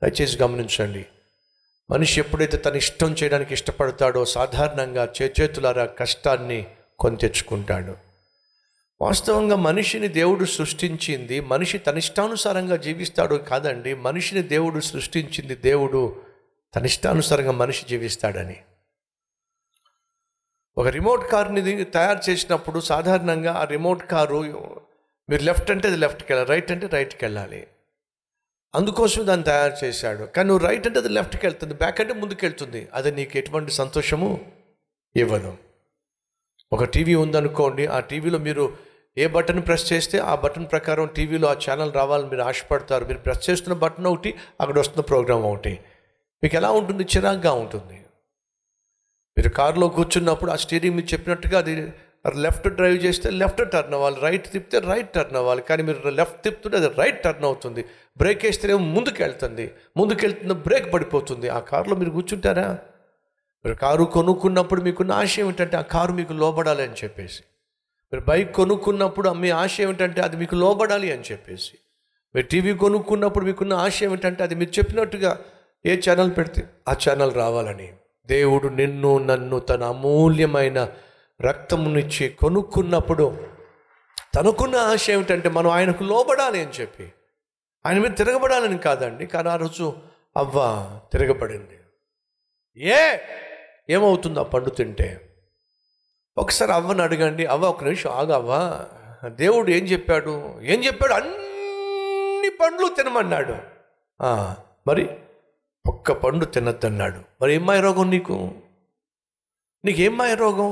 దయచేసి గమనించండి మనిషి ఎప్పుడైతే తన ఇష్టం చేయడానికి ఇష్టపడతాడో సాధారణంగా చేతులారా కష్టాన్ని కొని తెచ్చుకుంటాడు వాస్తవంగా మనిషిని దేవుడు సృష్టించింది మనిషి తన ఇష్టానుసారంగా జీవిస్తాడు కాదండి మనిషిని దేవుడు సృష్టించింది దేవుడు తన ఇష్టానుసారంగా మనిషి జీవిస్తాడని ఒక రిమోట్ కార్ని తయారు చేసినప్పుడు సాధారణంగా ఆ రిమోట్ కారు మీరు లెఫ్ట్ అంటే అది లెఫ్ట్కి వెళ్ళాలి రైట్ అంటే రైట్కి వెళ్ళాలి అందుకోసం దాన్ని తయారు చేశాడు కానీ నువ్వు రైట్ అంటే అది లెఫ్ట్కి వెళ్తుంది బ్యాక్ అంటే ముందుకు వెళ్తుంది అది నీకు ఎటువంటి సంతోషము ఇవ్వదు ఒక టీవీ ఉందనుకోండి ఆ టీవీలో మీరు ఏ బటన్ ప్రెస్ చేస్తే ఆ బటన్ ప్రకారం టీవీలో ఆ ఛానల్ రావాలని మీరు ఆశపడతారు మీరు ప్రెస్ చేస్తున్న బటన్ ఒకటి అక్కడ వస్తున్న ప్రోగ్రామ్ ఒకటి మీకు ఎలా ఉంటుంది చిరాగ్గా ఉంటుంది మీరు కారులో కూర్చున్నప్పుడు ఆ స్టీరింగ్ మీరు చెప్పినట్టుగా అది లెఫ్ట్ డ్రైవ్ చేస్తే లెఫ్ట్ టర్న్ అవ్వాలి రైట్ తిప్పితే రైట్ టర్న్ అవ్వాలి కానీ మీరు లెఫ్ట్ తిప్పుతుంటే అది రైట్ టర్న్ అవుతుంది బ్రేక్ వేస్తేనేమో ముందుకు వెళ్తుంది ముందుకు వెళ్తున్న బ్రేక్ పడిపోతుంది ఆ కారులో మీరు కూర్చుంటారా మీరు కారు కొనుక్కున్నప్పుడు మీకున్న ఆశ ఏమిటంటే ఆ కారు మీకు లోబడాలి అని చెప్పేసి మీరు బైక్ కొనుక్కున్నప్పుడు మీ ఆశ ఏమిటంటే అది మీకు లోబడాలి అని చెప్పేసి మీరు టీవీ కొనుక్కున్నప్పుడు మీకున్న ఆశ ఏమిటంటే అది మీరు చెప్పినట్టుగా ఏ ఛానల్ పెడితే ఆ ఛానల్ రావాలని దేవుడు నిన్ను నన్ను తన అమూల్యమైన రక్తమునిచ్చి కొనుక్కున్నప్పుడు తనకున్న ఆశ ఏమిటంటే మనం ఆయనకు లోబడాలి అని చెప్పి ఆయన మీద తిరగబడాలని కాదండి కానీ ఆ రోజు అవ్వ తిరగబడింది ఏ ఏమవుతుంది ఆ పండు తింటే ఒకసారి అవ్వని అడగండి అవ్వ ఒక నిమిషం ఆగవ్వ దేవుడు ఏం చెప్పాడు ఏం చెప్పాడు అన్ని పండ్లు తినమన్నాడు ఆ, మరి ఒక్క పండు తినద్దన్నాడు మరి ఏం మాయ రోగం నీకు నీకేం మాయ రోగం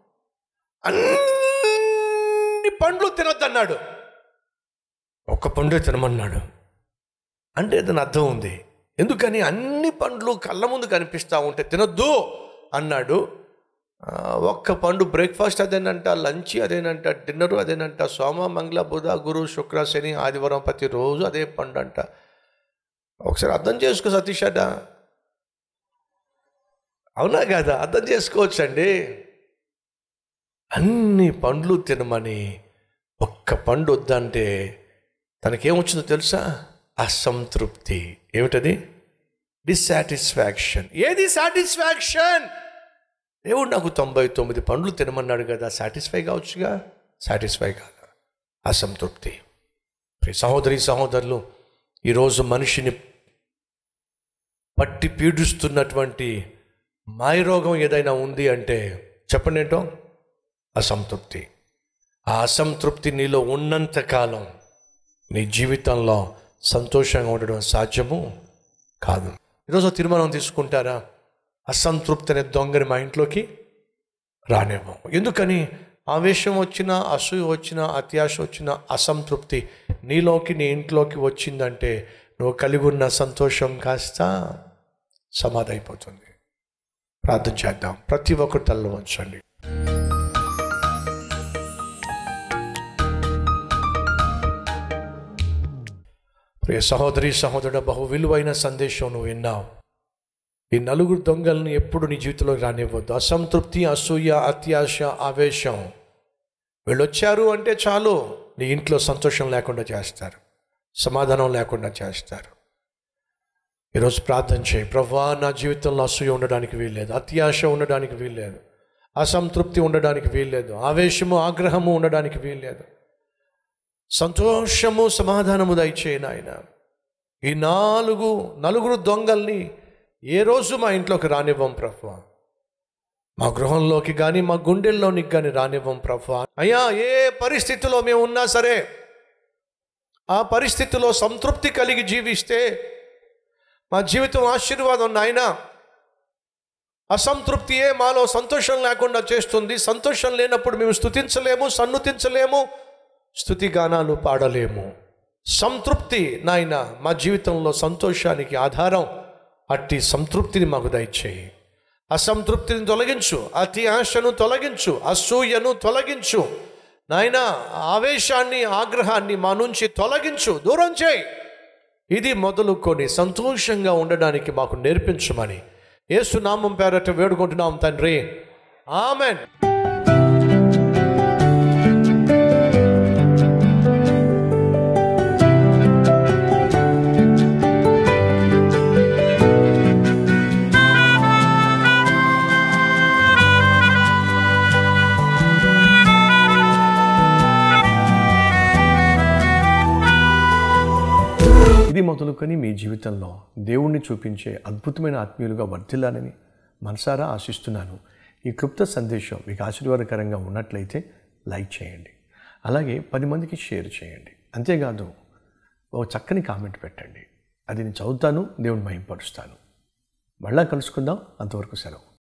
అన్ని పండ్లు తినద్దన్నాడు ఒక్క పండు తినమన్నాడు అంటే దాని అర్థం ఉంది ఎందుకని అన్ని పండ్లు కళ్ళ ముందు కనిపిస్తూ ఉంటే తినొద్దు అన్నాడు ఆ, ఒక్క పండు బ్రేక్ఫాస్ట్ అదేనంట లంచ్ అదేనంట డిన్నర్ అదేనంట సోమ మంగళ బుధ గురు శుక్ర శని ఆదివారం ప్రతిరోజు అదే పండు అంట ఒకసారి అర్థం చేసుకో సతీష్ అట అవునా కదా అర్థం చేసుకోవచ్చండి అన్ని పండ్లు తినమని ఒక్క పండు వద్దంటే తనకేమొచ్చిందో తెలుసా అసంతృప్తి ఏమిటది డిస్సాటిస్ఫాక్షన్ ఏది సాటిస్ఫాక్షన్ దేవుడు నాకు తొంభై తొమ్మిది పండ్లు తినమన్నాడు కదా సాటిస్ఫై కావచ్చుగా సాటిస్ఫై కాదు అసంతృప్తి ప్రియ సహోదరి సహోదరులు ఈరోజు మనిషిని పట్టి పీడిస్తున్నటువంటి మాయరోగం ఏదైనా ఉంది అంటే చెప్పండి ఏంటో అసంతృప్తి ఆ అసంతృప్తి నీలో ఉన్నంత కాలం నీ జీవితంలో సంతోషంగా ఉండడం సాధ్యము కాదు ఈరోజు తీర్మానం తీసుకుంటారా అసంతృప్తి అనే దొంగని మా ఇంట్లోకి రానివ్వం ఎందుకని ఆవేశం వచ్చినా అసూయ వచ్చినా అత్యాశ వచ్చినా అసంతృప్తి నీలోకి నీ ఇంట్లోకి వచ్చిందంటే నువ్వు కలిగి ఉన్న సంతోషం కాస్త సమాధి అయిపోతుంది ప్రార్థన చేద్దాం ప్రతి ఒక్కరు తల్ల ఉంచండి ప్రియ సహోదరి సహోదరుడు బహు విలువైన సందేశం నువ్వు విన్నావు ఈ నలుగురు దొంగల్ని ఎప్పుడు నీ జీవితంలో రానివ్వద్దు అసంతృప్తి అసూయ అత్యాశ ఆవేశం వీళ్ళు వచ్చారు అంటే చాలు నీ ఇంట్లో సంతోషం లేకుండా చేస్తారు సమాధానం లేకుండా చేస్తారు ఈరోజు ప్రార్థన చేయి ప్రభా నా జీవితంలో అసూయ ఉండడానికి వీల్లేదు అత్యాశ ఉండడానికి వీల్లేదు అసంతృప్తి ఉండడానికి వీల్లేదు ఆవేశము ఆగ్రహము ఉండడానికి వీల్లేదు సంతోషము సమాధానము దయచేయి నాయన ఈ నాలుగు నలుగురు దొంగల్ని ఏ రోజు మా ఇంట్లోకి రానివ్వం ప్రభు మా గృహంలోకి కానీ మా గుండెల్లోనికి కానీ రానివ్వం ప్రభు అయ్యా ఏ పరిస్థితిలో మేము ఉన్నా సరే ఆ పరిస్థితిలో సంతృప్తి కలిగి జీవిస్తే మా జీవితం ఆశీర్వాదం నాయన అసంతృప్తియే మాలో సంతోషం లేకుండా చేస్తుంది సంతోషం లేనప్పుడు మేము స్థుతించలేము సన్నుతించలేము స్థుతి గానాలు పాడలేము సంతృప్తి నాయన మా జీవితంలో సంతోషానికి ఆధారం అట్టి సంతృప్తిని మాకు దయచేయి అసంతృప్తిని తొలగించు అతి ఆశను తొలగించు అసూయను తొలగించు నాయన ఆవేశాన్ని ఆగ్రహాన్ని మా నుంచి తొలగించు దూరం చేయి ఇది మొదలుకొని సంతోషంగా ఉండడానికి మాకు నేర్పించమని ఏసునామం పేరట వేడుకుంటున్నాం తండ్రి ఆమెన్ ఇది మొదలుకొని మీ జీవితంలో దేవుణ్ణి చూపించే అద్భుతమైన ఆత్మీయులుగా వర్ధిల్లాలని మనసారా ఆశిస్తున్నాను ఈ క్లుప్త సందేశం మీకు ఆశీర్వాదకరంగా ఉన్నట్లయితే లైక్ చేయండి అలాగే పది మందికి షేర్ చేయండి అంతేకాదు ఓ చక్కని కామెంట్ పెట్టండి అది నేను చదువుతాను దేవుని మహింపరుస్తాను మళ్ళా కలుసుకుందాం అంతవరకు సెలవు